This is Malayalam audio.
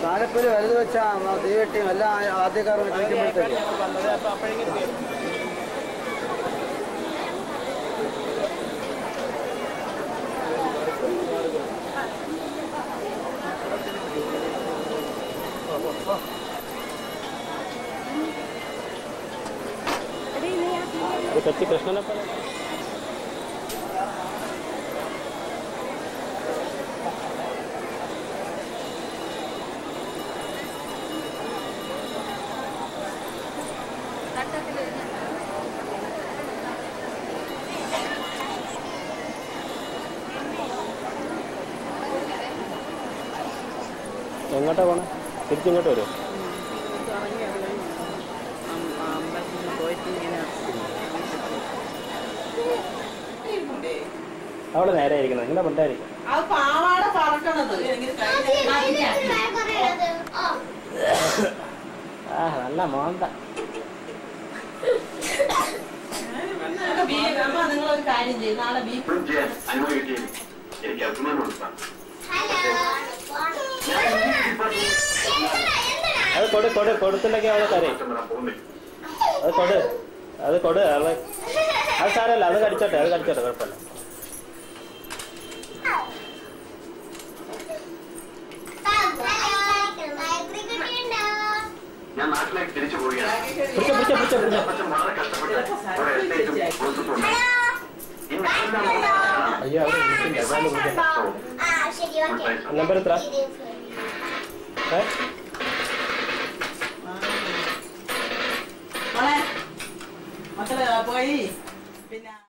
ആലപ്പുഴ വലുത് വെച്ചാ തീവെട്ടിയും എല്ലാം ആദ്യക്കാരനെ കഴിക്കുമ്പോഴത്തേക്ക് ഇത് കൊച്ചി കൃഷ്ണനെ പോലെ എങ്ങോട്ടാ പോണേ തിരിച്ചിങ്ങോട്ട് വരുമോ അവിടെ നേരെ ഇരിക്കുന്നത് നിങ്ങളുടെ പണ്ടായിരിക്കും അത് പാവാട പറക്കണത് ആ നല്ല മോന്ത അമ്മ നിങ്ങളൊരു കാര്യം ചെയ്യും നാളെ ബീഫ് ഇപ്പോഴും ചെയ്യാൻ അനുമതി കിട്ടിയത് എനിക്ക് അഭിമാനമുണ്ട് സാർ അത് കൊടു കൊടു കൊടുത്തില്ലെങ്കിൽ അവളെ കരയും മാറ്റം വരാൻ പോകുന്നില്ല അത് കൊടു അത് കൊടു അവളെ അത് സാരമല്ല അത് കടിച്ചോട്ടെ അത് കടിച്ചോട്ടെ കുഴപ്പമില്ല ഞാൻ നാട്ടിലേക്ക് തിരിച്ചു പോവുകയാണ് പിടിച്ചോ പിടിച്ചോ പിടിച്ചോ പിടിച്ചോ അപ്പച്ചൻ വളരെ കഷ്ടപ്പെട്ട് ഒരു എസ്റ്റേറ്റും കൊടുത്തിട്ടുണ്ട് ഇനി അതെല്ലാം അയ്യോ അവിടെ വിളിക്കില്ല അതുകൊണ്ട് വിളിക്കാം നമ്പർ എത്ര ഏ മോളെ മക്കള് പോയി പിന്നെ